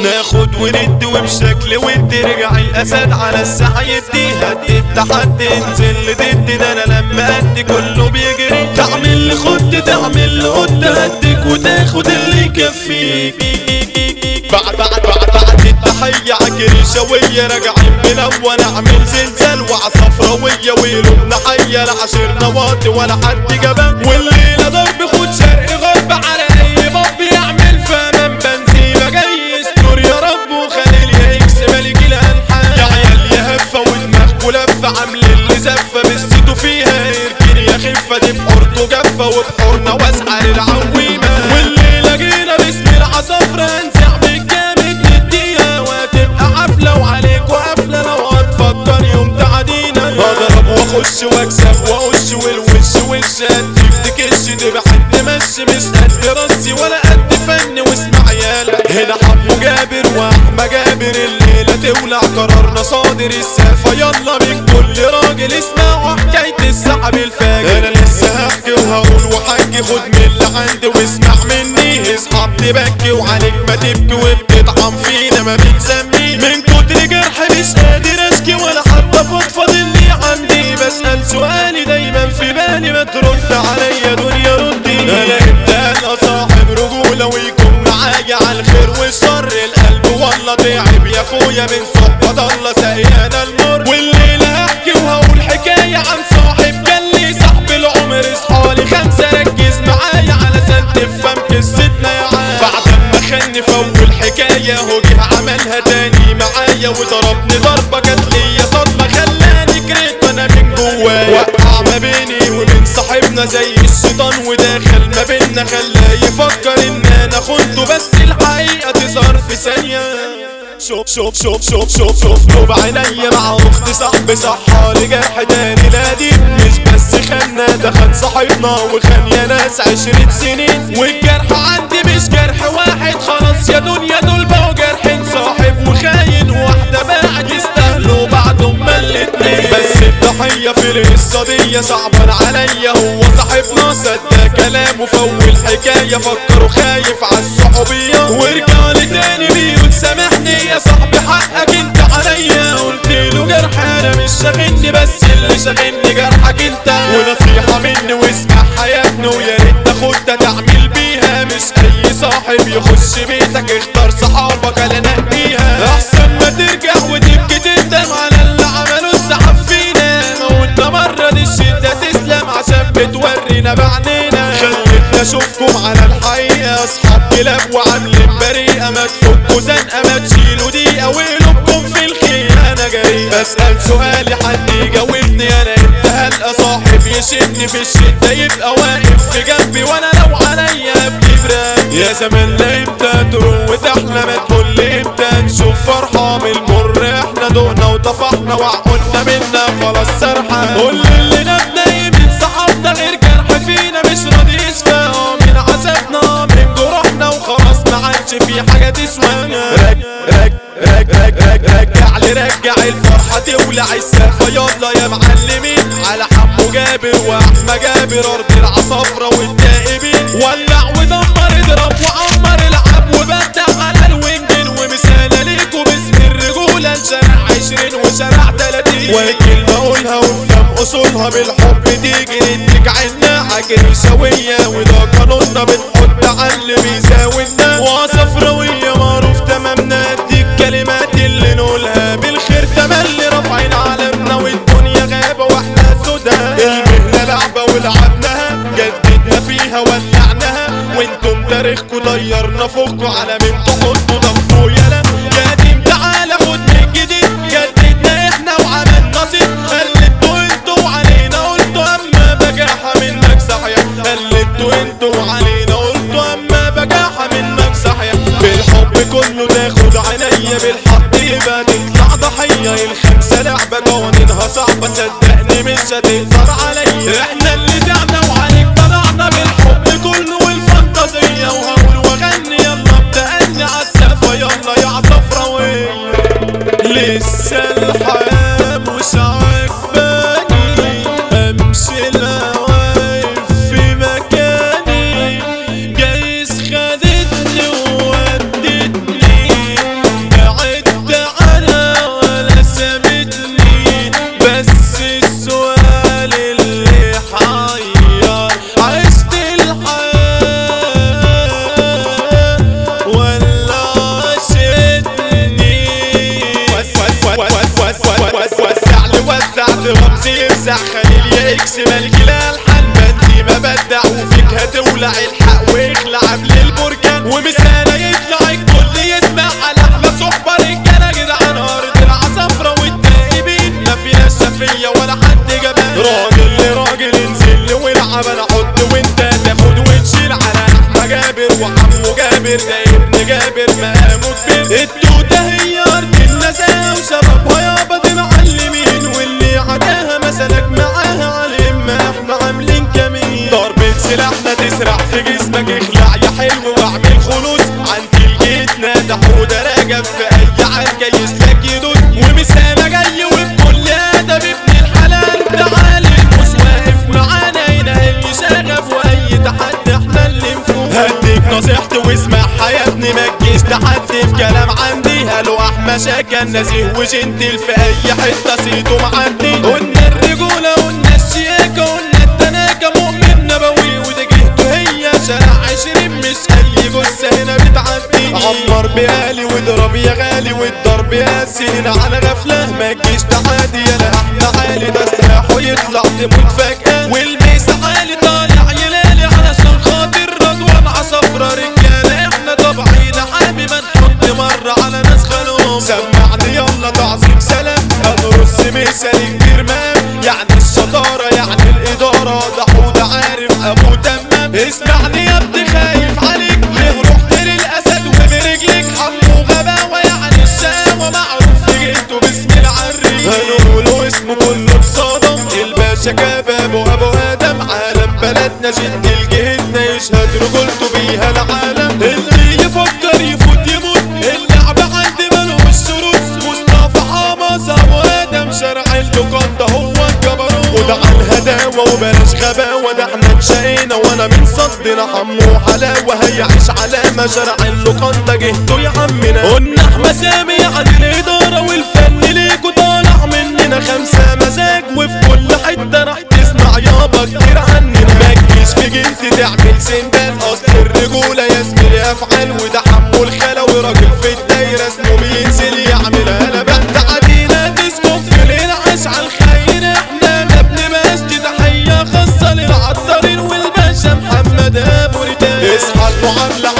ناخد وند وبشكل ود رجع الاسد على الساحه يديها التحدي انزل ضد ده انا لما ادي كله بيجري تعمل لي خد تعمل لي قد هديك وتاخد اللي يكفيك بعد بعد بعد بعد التحية عجري شوية راجعين بنون اعمل زلزال وعصفراوية ويلومنا حية لا عشرنا واطي ولا حد جبان والليلة ضرب خد شرق غرب على اي باب يعمل فمن بنزيمة جاي يستر يا رب وخليل يا اكس ملك الانحاء يا عيال يا هفة ودماغكوا لفة عامل اللي زفة بسيتوا فيها اركن يا خفة دي بحورته جفة وبحورنا واسعة للعويمة والليلة جينا باسم العصافرة هنزع بالجامد نديها وهتبقى حفلة وعليكوا قفلة لو هتفكر يوم تعدينا اضرب واخش واكسب واقش والوش وش اديك تكش تبقى حد مشي مش قد راسي ولا قد فن واسمع يالا هنا حمو جابر واحمى جابر الليلة تولع قرارنا صادر السافة يلا من كل راجل اسمعوا حكاية السحب الفاجر انا لسه هحكي وهقول وحكي خد من اللي عندي واسمع مني اصحاب تبكي وعليك ما تبكي وبتطعم فينا ما بتسمي من كتر جرح مش قادر اشكي ولا حتى فضفض اللي عندي بسأل سؤالي دايما في بالي ما ترد عليا دنيا ردي انا امتى انا صاحب رجولة ويكون معايا على الخير والشر القلب والله تعب يا اخويا من صحبة الله سقيانا المر والليلة هحكي وهقول حكاية عن صاحب قال لي صاحب العمر اصحالي خمسة ركز معايا علشان تفهم قصتنا يا عم بعد ما خلني في اول حكاية هو جه عملها تاني معايا وضربني ضربة جات ليا صدمة خلاني جريت وانا من جوايا وقع ما بيني وبين صاحبنا زي الشيطان وداخل ما بينا خلاه يفكر ان انا خنته بس الحقيقة تظهر في ثانية شوف شوف شوف شوف شوف شوف له بعينيا مع اخت صاحبي صحالي جرح تاني نادي مش بس خنا ده خان صاحبنا وخان يا ناس عشرة سنين والجرح عندي مش جرح واحد خلاص يا دنيا دول بقوا جرحين صاحب وخاين واحدة باعت يستاهلوا بعد هما الاتنين بس الضحية في القصة دي صعبان عليا هو صاحبنا صدق كلامه في اول حكاية فكروا خايف عالصحوبية ورجع لي تاني بيقول سامحني يا صاحبي حقك انت عليا قلت له جرح انا مش شاغلني بس اللي شاغلني جرحك انت ونصيحة مني واسمع حياتنا ويا ريت تاخدها تعمل بيها مش اي صاحب يخش بيتك اختار صحابك على نقيها احسن ما ترجع وتبكي تندم على اللي عمله السحاب فينا موتنا مرة دي الشدة تسلم عشان بتورينا بعنينا خلتنا اشوفكم على الحقيقة اصحاب كلاب وعاملين بريئة ما تفكوا زنقة ما تشيلوا دقيقة وقلوبكم في الخيانة جريئة اسأل سؤالي حد يجاوبني انا انت هلقى صاحب يشدني في الشدة يبقى واقف في جنبي وانا لو عليا بكبرك يا زمان لا امتى تروح وتحلى ما تقول لي امتى نشوف فرحة من المر احنا دقنا وطفحنا وعقولنا منا خلاص سرحة قول اللي نبنا من صحابنا غير جرح فينا مش راضي يشفى من عذابنا من جروحنا وخلاص ما عادش في حاجة تسوى رج رج رج رج رج رجع لي رجع الفرحة تولع السالفة يلا يا معلمين على حمو جابر واحمى جابر ارض العصافرة والتائبين ولع ودمر اضرب وعمر العب وبدع على الوينجن ومثالة ليكوا باسم الرجولة شارع عشرين وشارع تلاتين وكلمة اقولها وافهم اصولها بالحب تيجي نديك عنا حاجة سوية وده قانوننا بنحط على اللي بيساوينا وصفراوية معروف تمامنا اديك كلمات اللي نقولها بالخير تملي رافعين علمنا والدنيا غابة واحنا سودا المهنة لعبة ولعبناها جددنا فيها ولعناها وانتم تاريخكوا طيرنا فوقكوا على مين تحطوا ضغطوا يلا يا قديم تعالى خد من جديد جددنا احنا وعملنا صيت قلدتوا انتوا وعلينا قلتوا اما بجاحة منك صحيح قلدتوا انتوا وعلينا قلتوا اما بجاحة منك صحيح بالحب كله تاخد عينيا بالحق يبقى تطلع ضحية الخمسة لعبة قوانينها صعبة صدقني مش هتقدر عليا احنا اللي زعنا وعليك طلعنا بالحب كله والفانتازية وهقول واغني يلا ابدأني عالسقفة يلا يا عصفراوية لسه الحياة مش عجباني امشي لا واقف في مكاني جايز خدتني وودتني توزع خليل يا اكس ملك الالحان بنزيمة بدع وفيك هتولع الحق واخلع قبل البركان ومثالة يطلع الكل يسمع على احلى صحبة رجالة جدعان ارض العصفرة والتائبين ما فيناش شفية ولا حد جبان راجل لراجل انزل لي والعب انا احط وانت تاخد وتشيل على احمى جابر وحمو جابر ده ابن جابر مقامه كبير التوتة هي ارض النزاهة وشبابها يابا دي معلمين واللي عداها مسلك معاها علم ما احنا عاملين كمين ضربة سلاحنا تسرع في جسمك اخلع يا حلو واعمل خلوص عندي الجيت نادح وده راجب في اي عركة يسلك يدوس ومثالة جاي وبكل ادب ابن الحلال تعالى الموس واقف معانا ينقل شغف واي تحدي احنا اللي نفوق هديك نصيحتي واسمع حياتني ما تجيش تحدي في كلام عندي هلو احمى شاكا نزيه وجنتل في اي حته صيته معدي قلنا الرجوله قلنا الشياكه قلنا التناكه مؤمن نبوي وده جهته هي شارع عشرين مش اي جثه هنا بتعدي عمر بقالي واضرب يا غالي والضرب ياسي هنا على غفله ما تجيش تحدي يا احمى عالي ده سلاحه يطلع تموت فجاه والميس عالي طالع يلالي علشان خاطر رضوان عصفرة رجالة احنا طبعين حامي ما نحط مرة على ناس خانوم سمعني يلا تعظيم سلام هنرص مثال كبير مام يعني الشطارة يعني الإدارة ده حود عارف أبو تمام اسمعني يا ابني خايف عليك ليه رحت للأسد وبرجلك حمو غباوة يعني الشاوة معروف في جهته باسم العريس هنقوله اسمه كله اتصدم الباشا كباب وابو ادم عالم بلدنا جد الجهتنا يشهد رجولته بيها العالم اللي يفكر يفوت يموت اللعب عندي ملوش شروط مصطفى حمص ابو ادم شارع اللوكاندا هو الجبروت وده على الهداوه وبلاش غباوه ده احنا اتشقينا وانا من صدنا حمو حلاوه هيعيش علامه شارع اللوكاندا جهته يا عمنا قلنا احمد سامي عن الاداره والفن ليكوا طالع مننا خمسه مزاج وفي كل حته راح تسمع يابا كتير عننا ما تجيش في جنت تعمل سندان اصل الرجوله يا زميلي افعال وده حمو الخلا وراجل في الدايره اسمه بينزل يعمل قلبان تعدينا تسكب في الانعاش على الخير احنا ما بنبقاش دي تحيه خاصه للعطارين والباشا محمد ابو ريتان اصحى المعامله